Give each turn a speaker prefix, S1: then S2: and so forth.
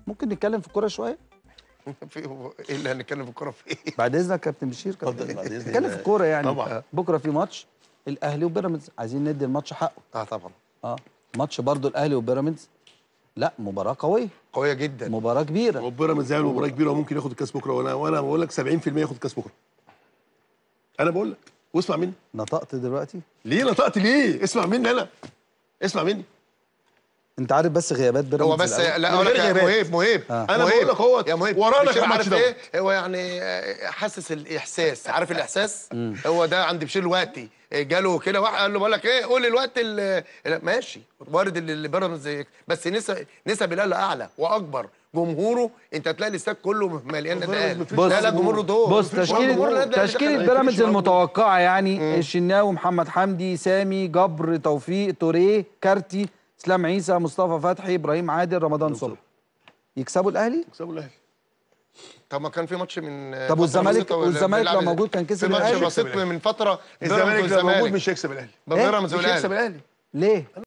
S1: ممكن نتكلم في الكوره شويه
S2: في ايه اللي هنتكلم في الكوره في ايه؟
S1: بعد اذنك كابتن بشير
S3: اتفضل،
S1: كابتن
S3: بعد إذن
S1: نتكلم
S3: الله.
S1: في الكوره يعني
S3: طبعا.
S1: بكره في ماتش الاهلي وبيراميدز عايزين ندي الماتش حقه
S2: اه طبعا
S1: اه ماتش برضو الاهلي وبيراميدز لا مباراه قويه
S2: قويه جدا
S1: مباراه كبيره
S3: وبيراميدز يعمل مباراه كبيره وممكن ياخد الكاس بكره وانا وانا بقول لك 70% ياخد الكاس بكره انا بقول لك واسمع مني
S1: نطقت دلوقتي
S3: ليه نطقت ليه اسمع مني انا اسمع مني
S1: انت عارف بس غيابات بيراميدز
S2: هو بس
S1: الأول؟
S2: لا
S3: من
S2: اقول
S3: غير
S2: لك يا
S3: غيابات.
S2: مهيب مهيب
S1: آه.
S3: أنا
S2: مهيب.
S3: بقول لك هو
S2: يا مهيب
S3: ورانا
S2: بشير
S3: كام ماتش
S2: عارف
S3: دوت.
S2: ايه هو يعني آه، حاسس الاحساس عارف الاحساس هو ده عند بشير الوقتي آه، جاله كده واحد قال له بقول لك ايه قول لي الوقت ال- لا، ماشي وارد اللي اللي بيراميدز يك- بس نسب نسب الاهلي اعلى واكبر جمهوره انت تلاقي الاستاد كله مليان نادي الاهلي
S3: مفيش
S2: لا لا
S1: بص-
S2: جمهوره دور
S1: بص
S2: مفيش جمهور
S1: تشكيله
S2: النادي الأهلي
S1: تشكيله
S2: دخل-
S1: بيراميدز
S3: مفيش برضه.
S1: المتوقعه يعني الشناوي محمد حمدي سامي جبر توفيق توريه كارتي اسلام عيسى مصطفى فتحي ابراهيم عادل رمضان صبحي يكسبوا الاهلي
S3: يكسبوا الاهلي
S2: طب ما كان في ماتش من
S1: طب
S2: فترة
S1: والزمالك-
S2: بسيطة
S1: والزمالك
S2: بيلعب-
S1: لو موجود كان كسب
S2: في ماتش
S1: الأهلي؟
S2: بسيط من فتره
S3: الزمالك
S2: بيراميدز
S3: لو موجود
S2: والزمالك.
S3: مش هيكسب الاهلي
S2: بيراميدز
S3: مش هيكسب
S2: والاهلي
S3: الاهلي
S1: ليه